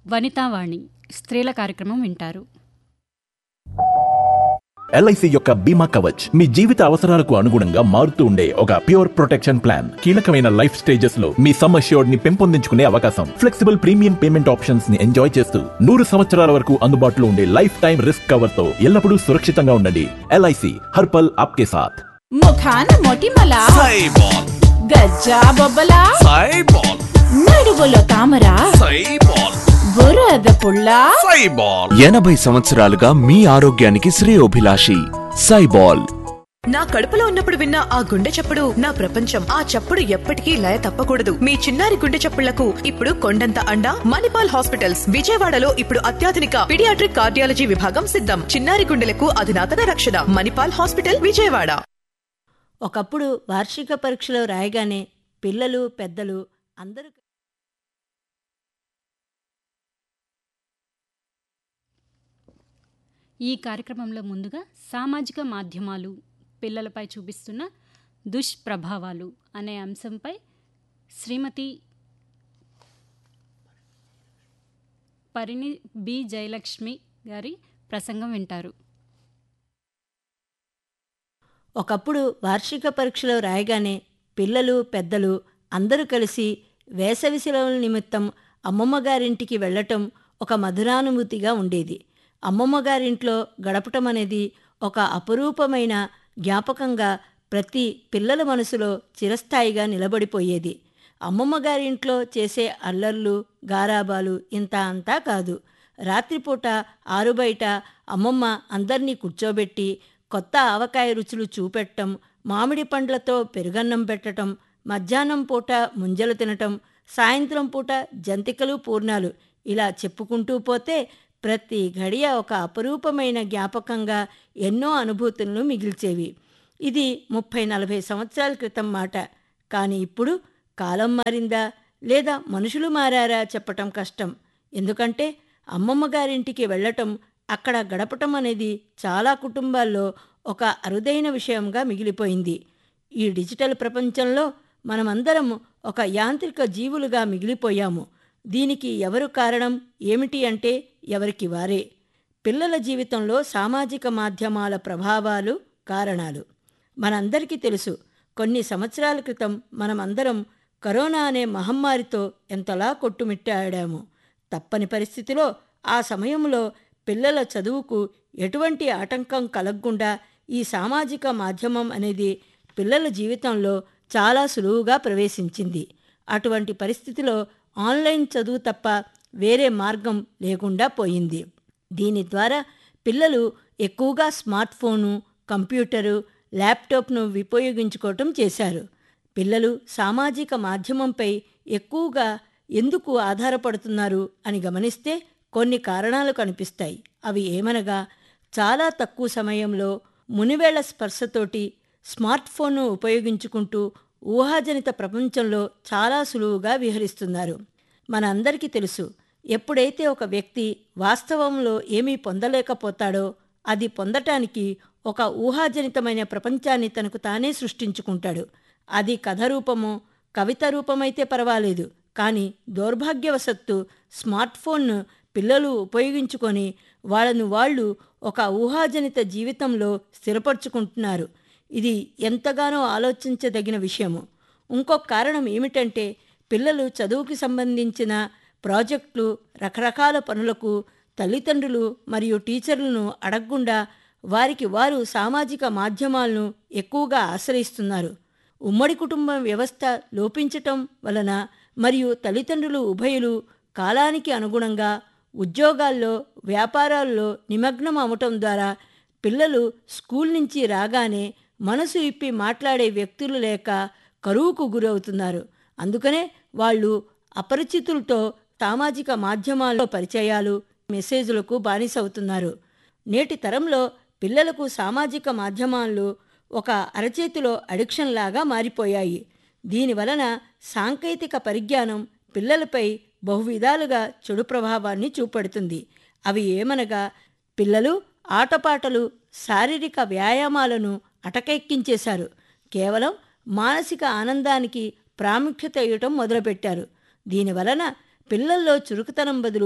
వనితావాణి స్త్రీల కార్యక్రమం వింటారు ఎల్ఐసి యొక్క బీమా కవచ్ మీ జీవిత అవసరాలకు అనుగుణంగా మారుతూ ఉండే ఒక ప్యూర్ ప్రొటెక్షన్ ప్లాన్ కీలకమైన లైఫ్ స్టేజెస్ లో మీ సమ్ అష్యూర్డ్ ని పెంపొందించుకునే అవకాశం ఫ్లెక్సిబుల్ ప్రీమియం పేమెంట్ ఆప్షన్స్ ని ఎంజాయ్ చేస్తూ నూరు సంవత్సరాల వరకు అందుబాటులో ఉండే లైఫ్ టైం రిస్క్ కవర్ తో ఎల్లప్పుడూ సురక్షితంగా ఉండండి ఎల్ఐసి హర్పల్ ఆప్కే సాథ్ ముఖాన మొటిమల సైబాల్ గజ్జా బొబ్బల సైబాల్ నడుగులో తామర సైబాల్ బురద పుల్ల సైబాల్ ఎనభై సంవత్సరాలుగా మీ ఆరోగ్యానికి శ్రేయోభిలాషి సైబాల్ నా కడుపులో ఉన్నప్పుడు విన్న ఆ గుండె చప్పుడు నా ప్రపంచం ఆ చప్పుడు ఎప్పటికీ లయ తప్పకూడదు మీ చిన్నారి గుండె చప్పుళ్లకు ఇప్పుడు కొండంత అండ మణిపాల్ హాస్పిటల్స్ విజయవాడలో ఇప్పుడు అత్యాధునిక పిడియాట్రిక్ కార్డియాలజీ విభాగం సిద్ధం చిన్నారి గుండెలకు అధునాతన రక్షణ మణిపాల్ హాస్పిటల్ విజయవాడ ఒకప్పుడు వార్షిక పరీక్షలో రాయగానే పిల్లలు పెద్దలు అందరూ ఈ కార్యక్రమంలో ముందుగా సామాజిక మాధ్యమాలు పిల్లలపై చూపిస్తున్న దుష్ప్రభావాలు అనే అంశంపై శ్రీమతి పరిణి బి జయలక్ష్మి గారి ప్రసంగం వింటారు ఒకప్పుడు వార్షిక పరీక్షలో రాయగానే పిల్లలు పెద్దలు అందరూ కలిసి వేసవి సెలవుల నిమిత్తం అమ్మమ్మ గారింటికి వెళ్ళటం ఒక మధురానుభూతిగా ఉండేది అమ్మమ్మ గారింట్లో గడపటం అనేది ఒక అపురూపమైన జ్ఞాపకంగా ప్రతి పిల్లల మనసులో చిరస్థాయిగా నిలబడిపోయేది అమ్మమ్మ గారింట్లో చేసే అల్లర్లు గారాబాలు ఇంత అంతా కాదు రాత్రిపూట ఆరుబయట అమ్మమ్మ అందర్నీ కూర్చోబెట్టి కొత్త ఆవకాయ రుచులు చూపెట్టం మామిడి పండ్లతో పెరుగన్నం పెట్టటం మధ్యాహ్నం పూట ముంజలు తినటం సాయంత్రం పూట జంతికలు పూర్ణాలు ఇలా చెప్పుకుంటూ పోతే ప్రతి గడియ ఒక అపరూపమైన జ్ఞాపకంగా ఎన్నో అనుభూతులను మిగిల్చేవి ఇది ముప్పై నలభై సంవత్సరాల క్రితం మాట కానీ ఇప్పుడు కాలం మారిందా లేదా మనుషులు మారారా చెప్పటం కష్టం ఎందుకంటే అమ్మమ్మ గారింటికి వెళ్ళటం అక్కడ గడపటం అనేది చాలా కుటుంబాల్లో ఒక అరుదైన విషయంగా మిగిలిపోయింది ఈ డిజిటల్ ప్రపంచంలో మనమందరం ఒక యాంత్రిక జీవులుగా మిగిలిపోయాము దీనికి ఎవరు కారణం ఏమిటి అంటే ఎవరికి వారే పిల్లల జీవితంలో సామాజిక మాధ్యమాల ప్రభావాలు కారణాలు మనందరికీ తెలుసు కొన్ని సంవత్సరాల క్రితం మనమందరం కరోనా అనే మహమ్మారితో ఎంతలా కొట్టుమిట్టాడాము తప్పని పరిస్థితిలో ఆ సమయంలో పిల్లల చదువుకు ఎటువంటి ఆటంకం కలగకుండా ఈ సామాజిక మాధ్యమం అనేది పిల్లల జీవితంలో చాలా సులువుగా ప్రవేశించింది అటువంటి పరిస్థితిలో ఆన్లైన్ చదువు తప్ప వేరే మార్గం లేకుండా పోయింది దీని ద్వారా పిల్లలు ఎక్కువగా స్మార్ట్ ఫోను కంప్యూటరు ల్యాప్టాప్ను ఉపయోగించుకోవటం చేశారు పిల్లలు సామాజిక మాధ్యమంపై ఎక్కువగా ఎందుకు ఆధారపడుతున్నారు అని గమనిస్తే కొన్ని కారణాలు కనిపిస్తాయి అవి ఏమనగా చాలా తక్కువ సమయంలో మునివేళ్ల స్పర్శతోటి స్మార్ట్ ఫోన్ను ఉపయోగించుకుంటూ ఊహాజనిత ప్రపంచంలో చాలా సులువుగా విహరిస్తున్నారు మన అందరికీ తెలుసు ఎప్పుడైతే ఒక వ్యక్తి వాస్తవంలో ఏమీ పొందలేకపోతాడో అది పొందటానికి ఒక ఊహాజనితమైన ప్రపంచాన్ని తనకు తానే సృష్టించుకుంటాడు అది కథ రూపమో కవిత రూపమైతే పర్వాలేదు కానీ దౌర్భాగ్యవశత్తు స్మార్ట్ ఫోన్ను పిల్లలు ఉపయోగించుకొని వాళ్ళను వాళ్ళు ఒక ఊహాజనిత జీవితంలో స్థిరపరచుకుంటున్నారు ఇది ఎంతగానో ఆలోచించదగిన విషయము ఇంకొక కారణం ఏమిటంటే పిల్లలు చదువుకి సంబంధించిన ప్రాజెక్టులు రకరకాల పనులకు తల్లిదండ్రులు మరియు టీచర్లను అడగకుండా వారికి వారు సామాజిక మాధ్యమాలను ఎక్కువగా ఆశ్రయిస్తున్నారు ఉమ్మడి కుటుంబ వ్యవస్థ లోపించటం వలన మరియు తల్లిదండ్రులు ఉభయులు కాలానికి అనుగుణంగా ఉద్యోగాల్లో వ్యాపారాల్లో నిమగ్నం అవటం ద్వారా పిల్లలు స్కూల్ నుంచి రాగానే మనసు ఇప్పి మాట్లాడే వ్యక్తులు లేక కరువుకు గురవుతున్నారు అందుకనే వాళ్ళు అపరిచితులతో సామాజిక మాధ్యమాల్లో పరిచయాలు మెసేజ్లకు బానిసవుతున్నారు నేటి తరంలో పిల్లలకు సామాజిక మాధ్యమాలు ఒక అరచేతిలో అడిక్షన్ లాగా మారిపోయాయి దీనివలన సాంకేతిక పరిజ్ఞానం పిల్లలపై బహువిధాలుగా చెడు ప్రభావాన్ని చూపెడుతుంది అవి ఏమనగా పిల్లలు ఆటపాటలు శారీరక వ్యాయామాలను అటకెక్కించేశారు కేవలం మానసిక ఆనందానికి ప్రాముఖ్యత ఇవ్వటం మొదలుపెట్టారు దీనివలన పిల్లల్లో చురుకుతనం బదులు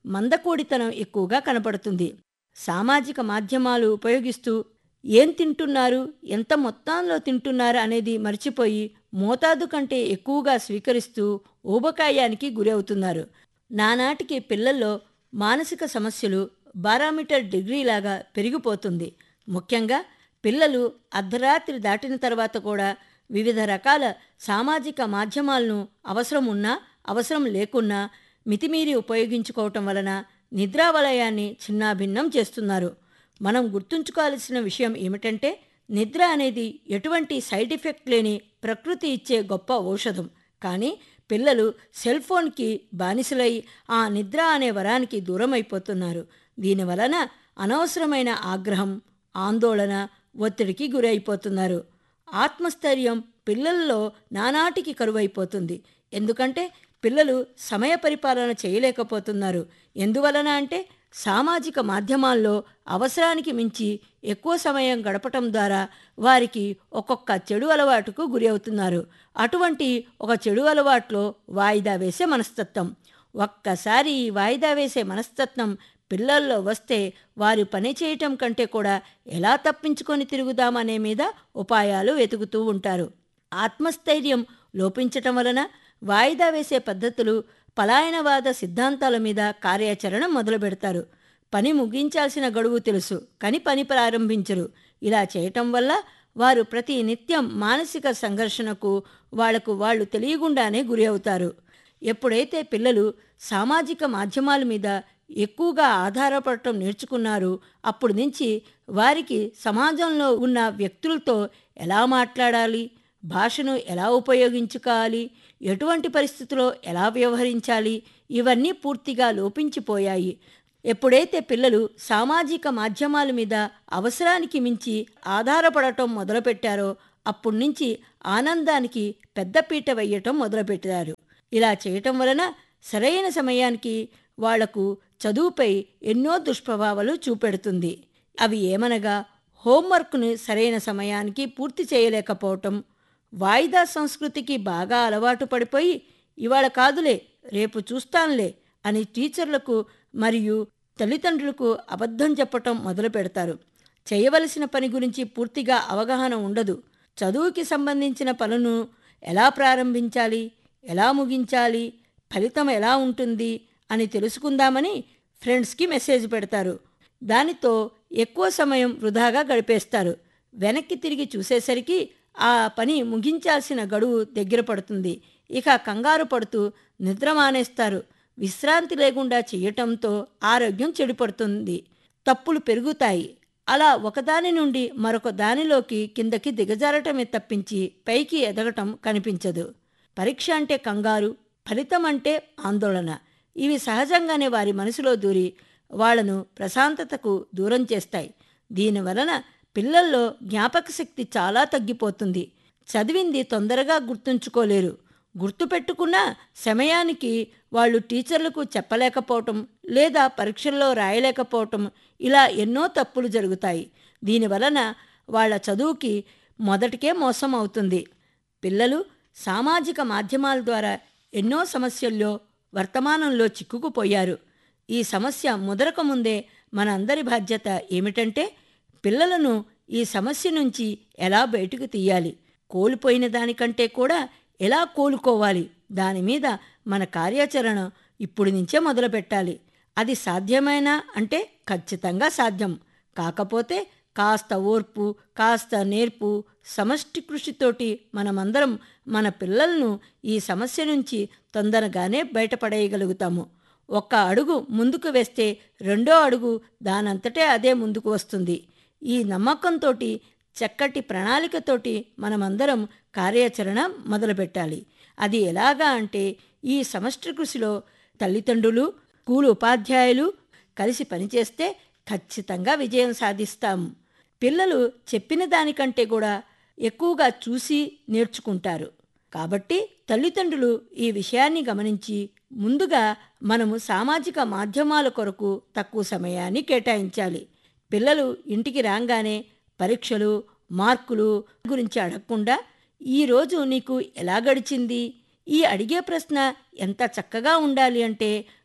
మందకోడితనం ఎక్కువగా కనపడుతుంది సామాజిక మాధ్యమాలు ఉపయోగిస్తూ ఏం తింటున్నారు ఎంత మొత్తంలో తింటున్నారు అనేది మర్చిపోయి మోతాదు కంటే ఎక్కువగా స్వీకరిస్తూ ఊబకాయానికి గురి అవుతున్నారు నానాటికి పిల్లల్లో మానసిక సమస్యలు బారామీటర్ డిగ్రీలాగా పెరిగిపోతుంది ముఖ్యంగా పిల్లలు అర్ధరాత్రి దాటిన తర్వాత కూడా వివిధ రకాల సామాజిక మాధ్యమాలను అవసరం ఉన్నా అవసరం లేకున్నా మితిమీరి ఉపయోగించుకోవటం వలన నిద్రావలయాన్ని చిన్నాభిన్నం చేస్తున్నారు మనం గుర్తుంచుకోవాల్సిన విషయం ఏమిటంటే నిద్ర అనేది ఎటువంటి సైడ్ ఎఫెక్ట్ లేని ప్రకృతి ఇచ్చే గొప్ప ఔషధం కానీ పిల్లలు సెల్ ఫోన్కి బానిసలై ఆ నిద్ర అనే వరానికి దూరం అయిపోతున్నారు దీనివలన అనవసరమైన ఆగ్రహం ఆందోళన ఒత్తిడికి గురైపోతున్నారు ఆత్మస్థైర్యం పిల్లల్లో నానాటికి కరువైపోతుంది ఎందుకంటే పిల్లలు సమయ పరిపాలన చేయలేకపోతున్నారు ఎందువలన అంటే సామాజిక మాధ్యమాల్లో అవసరానికి మించి ఎక్కువ సమయం గడపటం ద్వారా వారికి ఒక్కొక్క చెడు అలవాటుకు గురి అవుతున్నారు అటువంటి ఒక చెడు అలవాట్లో వాయిదా వేసే మనస్తత్వం ఒక్కసారి ఈ వాయిదా వేసే మనస్తత్వం పిల్లల్లో వస్తే వారు పని చేయటం కంటే కూడా ఎలా తప్పించుకొని తిరుగుదామనే మీద ఉపాయాలు వెతుకుతూ ఉంటారు ఆత్మస్థైర్యం లోపించటం వలన వాయిదా వేసే పద్ధతులు పలాయనవాద సిద్ధాంతాల మీద కార్యాచరణ మొదలు పెడతారు పని ముగించాల్సిన గడువు తెలుసు కానీ పని ప్రారంభించరు ఇలా చేయటం వల్ల వారు ప్రతి నిత్యం మానసిక సంఘర్షణకు వాళ్లకు వాళ్ళు తెలియకుండానే గురి అవుతారు ఎప్పుడైతే పిల్లలు సామాజిక మాధ్యమాల మీద ఎక్కువగా ఆధారపడటం నేర్చుకున్నారు అప్పుడు నుంచి వారికి సమాజంలో ఉన్న వ్యక్తులతో ఎలా మాట్లాడాలి భాషను ఎలా ఉపయోగించుకోవాలి ఎటువంటి పరిస్థితిలో ఎలా వ్యవహరించాలి ఇవన్నీ పూర్తిగా లోపించిపోయాయి ఎప్పుడైతే పిల్లలు సామాజిక మాధ్యమాల మీద అవసరానికి మించి ఆధారపడటం మొదలుపెట్టారో అప్పటి నుంచి ఆనందానికి పెద్దపీట వేయటం మొదలుపెట్టారు ఇలా చేయటం వలన సరైన సమయానికి వాళ్లకు చదువుపై ఎన్నో దుష్ప్రభావాలు చూపెడుతుంది అవి ఏమనగా హోంవర్క్ను సరైన సమయానికి పూర్తి చేయలేకపోవటం వాయిదా సంస్కృతికి బాగా అలవాటు పడిపోయి ఇవాళ కాదులే రేపు చూస్తానులే అని టీచర్లకు మరియు తల్లిదండ్రులకు అబద్ధం చెప్పటం మొదలు పెడతారు చేయవలసిన పని గురించి పూర్తిగా అవగాహన ఉండదు చదువుకి సంబంధించిన పనులను ఎలా ప్రారంభించాలి ఎలా ముగించాలి ఫలితం ఎలా ఉంటుంది అని తెలుసుకుందామని ఫ్రెండ్స్కి మెసేజ్ పెడతారు దానితో ఎక్కువ సమయం వృధాగా గడిపేస్తారు వెనక్కి తిరిగి చూసేసరికి ఆ పని ముగించాల్సిన గడువు దగ్గర పడుతుంది ఇక కంగారు పడుతూ నిద్ర మానేస్తారు విశ్రాంతి లేకుండా చేయటంతో ఆరోగ్యం చెడిపడుతుంది తప్పులు పెరుగుతాయి అలా ఒకదాని నుండి మరొక దానిలోకి కిందకి దిగజారటమే తప్పించి పైకి ఎదగటం కనిపించదు పరీక్ష అంటే కంగారు ఫలితం అంటే ఆందోళన ఇవి సహజంగానే వారి మనసులో దూరి వాళ్లను ప్రశాంతతకు దూరం చేస్తాయి దీనివలన పిల్లల్లో జ్ఞాపక శక్తి చాలా తగ్గిపోతుంది చదివింది తొందరగా గుర్తుంచుకోలేరు గుర్తుపెట్టుకున్న సమయానికి వాళ్ళు టీచర్లకు చెప్పలేకపోవటం లేదా పరీక్షల్లో రాయలేకపోవటం ఇలా ఎన్నో తప్పులు జరుగుతాయి దీనివలన వాళ్ళ చదువుకి మొదటికే మోసం అవుతుంది పిల్లలు సామాజిక మాధ్యమాల ద్వారా ఎన్నో సమస్యల్లో వర్తమానంలో చిక్కుకుపోయారు ఈ సమస్య ముదరక ముందే మనందరి బాధ్యత ఏమిటంటే పిల్లలను ఈ సమస్య నుంచి ఎలా బయటకు తీయాలి కోల్పోయిన దానికంటే కూడా ఎలా కోలుకోవాలి దాని మీద మన కార్యాచరణ ఇప్పుడు నుంచే మొదలుపెట్టాలి అది సాధ్యమేనా అంటే ఖచ్చితంగా సాధ్యం కాకపోతే కాస్త ఓర్పు కాస్త నేర్పు సమష్టి కృషితోటి మనమందరం మన పిల్లలను ఈ సమస్య నుంచి తొందరగానే బయటపడేయగలుగుతాము ఒక్క అడుగు ముందుకు వేస్తే రెండో అడుగు దానంతటే అదే ముందుకు వస్తుంది ఈ నమ్మకంతో చక్కటి ప్రణాళికతోటి మనమందరం కార్యాచరణ మొదలుపెట్టాలి అది ఎలాగా అంటే ఈ సమష్టి కృషిలో తల్లిదండ్రులు స్కూలు ఉపాధ్యాయులు కలిసి పనిచేస్తే ఖచ్చితంగా విజయం సాధిస్తాం పిల్లలు చెప్పిన దానికంటే కూడా ఎక్కువగా చూసి నేర్చుకుంటారు కాబట్టి తల్లిదండ్రులు ఈ విషయాన్ని గమనించి ముందుగా మనము సామాజిక మాధ్యమాల కొరకు తక్కువ సమయాన్ని కేటాయించాలి పిల్లలు ఇంటికి రాగానే పరీక్షలు మార్కులు గురించి అడగకుండా ఈరోజు నీకు ఎలా గడిచింది ఈ అడిగే ప్రశ్న ఎంత చక్కగా ఉండాలి అంటే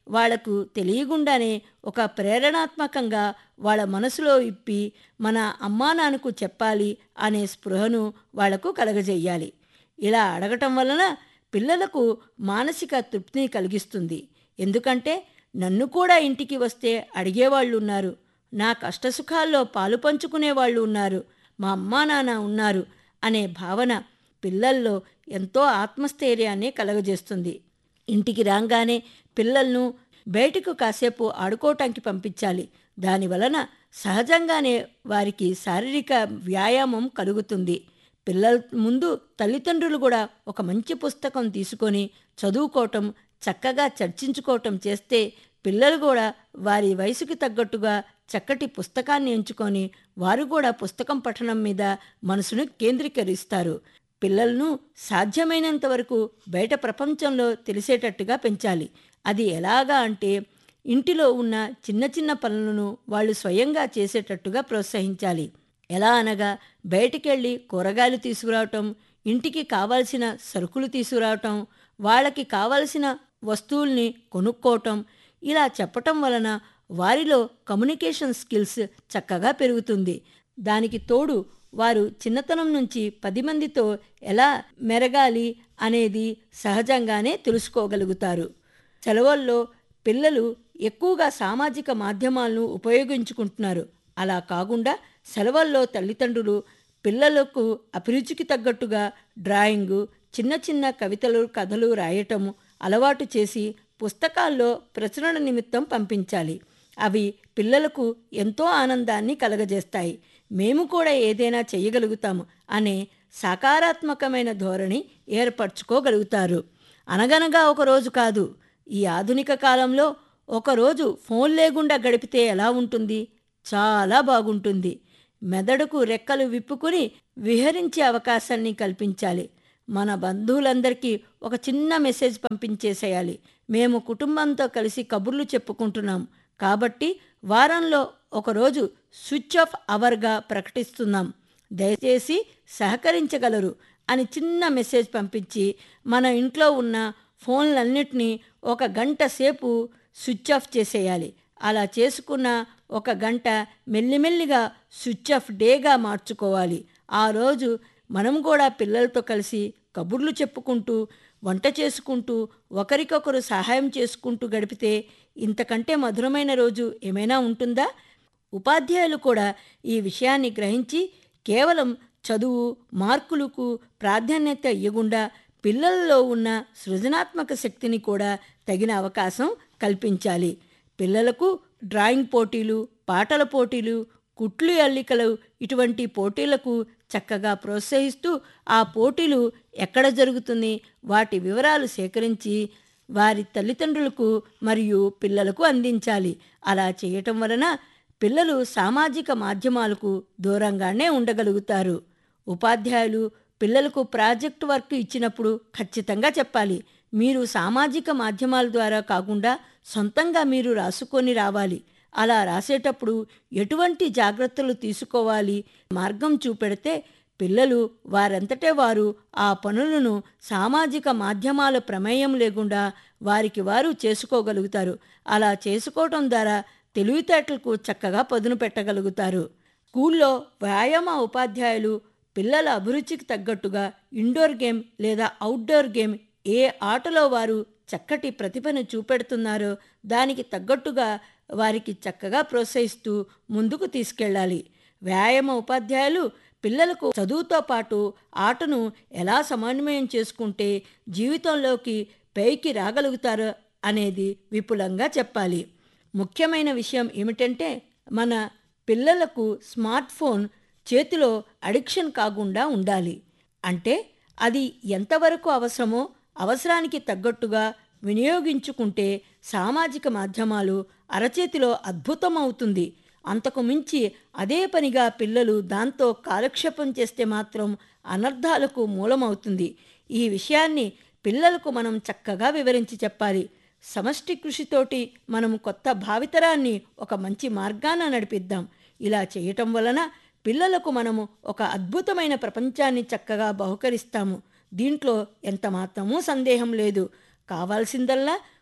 వాళ్లకు తెలియకుండానే ఒక ప్రేరణాత్మకంగా వాళ్ళ మనసులో ఇప్పి మన అమ్మా నాన్నకు చెప్పాలి అనే స్పృహను వాళ్లకు కలగజేయాలి ఇలా అడగటం వలన పిల్లలకు మానసిక తృప్తిని కలిగిస్తుంది ఎందుకంటే నన్ను కూడా ఇంటికి వస్తే అడిగేవాళ్ళు ఉన్నారు నా కష్టసుఖాల్లో పాలు పంచుకునే వాళ్ళు ఉన్నారు మా అమ్మా నాన్న ఉన్నారు అనే భావన పిల్లల్లో ఎంతో ఆత్మస్థైర్యాన్ని కలగజేస్తుంది ఇంటికి రాగానే పిల్లలను బయటకు కాసేపు ఆడుకోవటానికి పంపించాలి దానివలన సహజంగానే వారికి శారీరక వ్యాయామం కలుగుతుంది పిల్లల ముందు తల్లిదండ్రులు కూడా ఒక మంచి పుస్తకం తీసుకొని చదువుకోవటం చక్కగా చర్చించుకోవటం చేస్తే పిల్లలు కూడా వారి వయసుకి తగ్గట్టుగా చక్కటి పుస్తకాన్ని ఎంచుకొని వారు కూడా పుస్తకం పఠనం మీద మనసును కేంద్రీకరిస్తారు పిల్లలను సాధ్యమైనంత వరకు బయట ప్రపంచంలో తెలిసేటట్టుగా పెంచాలి అది ఎలాగా అంటే ఇంటిలో ఉన్న చిన్న చిన్న పనులను వాళ్ళు స్వయంగా చేసేటట్టుగా ప్రోత్సహించాలి ఎలా అనగా బయటికెళ్ళి కూరగాయలు తీసుకురావటం ఇంటికి కావాల్సిన సరుకులు తీసుకురావటం వాళ్ళకి కావలసిన వస్తువుల్ని కొనుక్కోవటం ఇలా చెప్పటం వలన వారిలో కమ్యూనికేషన్ స్కిల్స్ చక్కగా పెరుగుతుంది దానికి తోడు వారు చిన్నతనం నుంచి పది మందితో ఎలా మెరగాలి అనేది సహజంగానే తెలుసుకోగలుగుతారు సెలవుల్లో పిల్లలు ఎక్కువగా సామాజిక మాధ్యమాలను ఉపయోగించుకుంటున్నారు అలా కాకుండా సెలవుల్లో తల్లిదండ్రులు పిల్లలకు అభిరుచికి తగ్గట్టుగా డ్రాయింగు చిన్న చిన్న కవితలు కథలు రాయటం అలవాటు చేసి పుస్తకాల్లో ప్రచురణ నిమిత్తం పంపించాలి అవి పిల్లలకు ఎంతో ఆనందాన్ని కలగజేస్తాయి మేము కూడా ఏదైనా చేయగలుగుతాము అనే సకారాత్మకమైన ధోరణి ఏర్పరచుకోగలుగుతారు అనగనగా ఒకరోజు కాదు ఈ ఆధునిక కాలంలో ఒకరోజు ఫోన్ లేకుండా గడిపితే ఎలా ఉంటుంది చాలా బాగుంటుంది మెదడుకు రెక్కలు విప్పుకుని విహరించే అవకాశాన్ని కల్పించాలి మన బంధువులందరికీ ఒక చిన్న మెసేజ్ పంపించేసేయాలి మేము కుటుంబంతో కలిసి కబుర్లు చెప్పుకుంటున్నాం కాబట్టి వారంలో ఒకరోజు స్విచ్ ఆఫ్ అవర్గా ప్రకటిస్తున్నాం దయచేసి సహకరించగలరు అని చిన్న మెసేజ్ పంపించి మన ఇంట్లో ఉన్న ఫోన్లన్నిటినీ ఒక గంట సేపు స్విచ్ ఆఫ్ చేసేయాలి అలా చేసుకున్న ఒక గంట మెల్లిమెల్లిగా స్విచ్ ఆఫ్ డేగా మార్చుకోవాలి ఆ రోజు మనం కూడా పిల్లలతో కలిసి కబుర్లు చెప్పుకుంటూ వంట చేసుకుంటూ ఒకరికొకరు సహాయం చేసుకుంటూ గడిపితే ఇంతకంటే మధురమైన రోజు ఏమైనా ఉంటుందా ఉపాధ్యాయులు కూడా ఈ విషయాన్ని గ్రహించి కేవలం చదువు మార్కులకు ప్రాధాన్యత ఇవ్వకుండా పిల్లల్లో ఉన్న సృజనాత్మక శక్తిని కూడా తగిన అవకాశం కల్పించాలి పిల్లలకు డ్రాయింగ్ పోటీలు పాటల పోటీలు కుట్లు అల్లికలు ఇటువంటి పోటీలకు చక్కగా ప్రోత్సహిస్తూ ఆ పోటీలు ఎక్కడ జరుగుతుంది వాటి వివరాలు సేకరించి వారి తల్లిదండ్రులకు మరియు పిల్లలకు అందించాలి అలా చేయటం వలన పిల్లలు సామాజిక మాధ్యమాలకు దూరంగానే ఉండగలుగుతారు ఉపాధ్యాయులు పిల్లలకు ప్రాజెక్ట్ వర్క్ ఇచ్చినప్పుడు ఖచ్చితంగా చెప్పాలి మీరు సామాజిక మాధ్యమాల ద్వారా కాకుండా సొంతంగా మీరు రాసుకొని రావాలి అలా రాసేటప్పుడు ఎటువంటి జాగ్రత్తలు తీసుకోవాలి మార్గం చూపెడితే పిల్లలు వారంతటే వారు ఆ పనులను సామాజిక మాధ్యమాల ప్రమేయం లేకుండా వారికి వారు చేసుకోగలుగుతారు అలా చేసుకోవటం ద్వారా తెలివితేటలకు చక్కగా పదును పెట్టగలుగుతారు స్కూల్లో వ్యాయామ ఉపాధ్యాయులు పిల్లల అభిరుచికి తగ్గట్టుగా ఇండోర్ గేమ్ లేదా అవుట్డోర్ గేమ్ ఏ ఆటలో వారు చక్కటి ప్రతిభను చూపెడుతున్నారో దానికి తగ్గట్టుగా వారికి చక్కగా ప్రోత్సహిస్తూ ముందుకు తీసుకెళ్ళాలి వ్యాయామ ఉపాధ్యాయులు పిల్లలకు చదువుతో పాటు ఆటను ఎలా సమన్వయం చేసుకుంటే జీవితంలోకి పైకి రాగలుగుతారో అనేది విపులంగా చెప్పాలి ముఖ్యమైన విషయం ఏమిటంటే మన పిల్లలకు స్మార్ట్ ఫోన్ చేతిలో అడిక్షన్ కాకుండా ఉండాలి అంటే అది ఎంతవరకు అవసరమో అవసరానికి తగ్గట్టుగా వినియోగించుకుంటే సామాజిక మాధ్యమాలు అరచేతిలో అద్భుతమవుతుంది అంతకు మించి అదే పనిగా పిల్లలు దాంతో కాలక్షేపం చేస్తే మాత్రం అనర్థాలకు మూలమవుతుంది ఈ విషయాన్ని పిల్లలకు మనం చక్కగా వివరించి చెప్పాలి సమష్టి కృషితోటి మనం కొత్త భావితరాన్ని ఒక మంచి మార్గాన నడిపిద్దాం ఇలా చేయటం వలన పిల్లలకు మనము ఒక అద్భుతమైన ప్రపంచాన్ని చక్కగా బహుకరిస్తాము దీంట్లో ఎంత మాత్రమూ సందేహం లేదు కావాల్సిందల్లా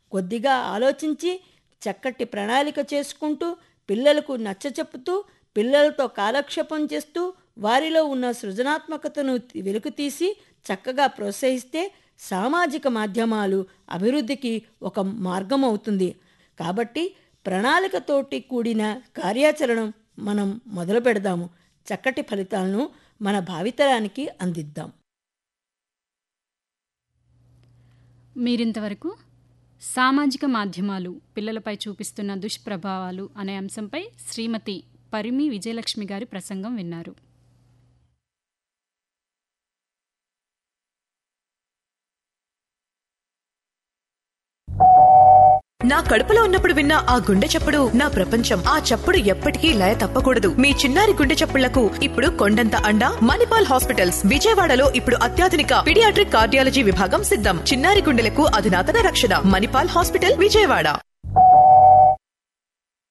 కొద్దిగా ఆలోచించి చక్కటి ప్రణాళిక చేసుకుంటూ పిల్లలకు నచ్చచెప్పుతూ పిల్లలతో కాలక్షేపం చేస్తూ వారిలో ఉన్న సృజనాత్మకతను తి- వెలుకుతీసి చక్కగా ప్రోత్సహిస్తే సామాజిక మాధ్యమాలు అభివృద్ధికి ఒక మార్గం అవుతుంది కాబట్టి ప్రణాళికతోటి కూడిన కార్యాచరణ మనం మొదలు పెడదాము చక్కటి ఫలితాలను మన భావితరానికి అందిద్దాం మీరింతవరకు సామాజిక మాధ్యమాలు పిల్లలపై చూపిస్తున్న దుష్ప్రభావాలు అనే అంశంపై శ్రీమతి పరిమి విజయలక్ష్మి గారి ప్రసంగం విన్నారు నా కడుపులో ఉన్నప్పుడు విన్న ఆ గుండె చప్పుడు నా ప్రపంచం ఆ చప్పుడు ఎప్పటికీ లయ తప్పకూడదు మీ చిన్నారి గుండె చప్పుళ్లకు ఇప్పుడు కొండంత అండ మణిపాల్ హాస్పిటల్స్ విజయవాడలో ఇప్పుడు అత్యాధునిక పిడియాట్రిక్ కార్డియాలజీ విభాగం సిద్ధం చిన్నారి గుండెలకు అధునాతన రక్షణ మణిపాల్ హాస్పిటల్ విజయవాడ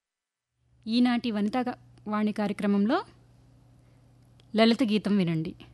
ఈనాటి వనితా వాణి కార్యక్రమంలో లలిత గీతం వినండి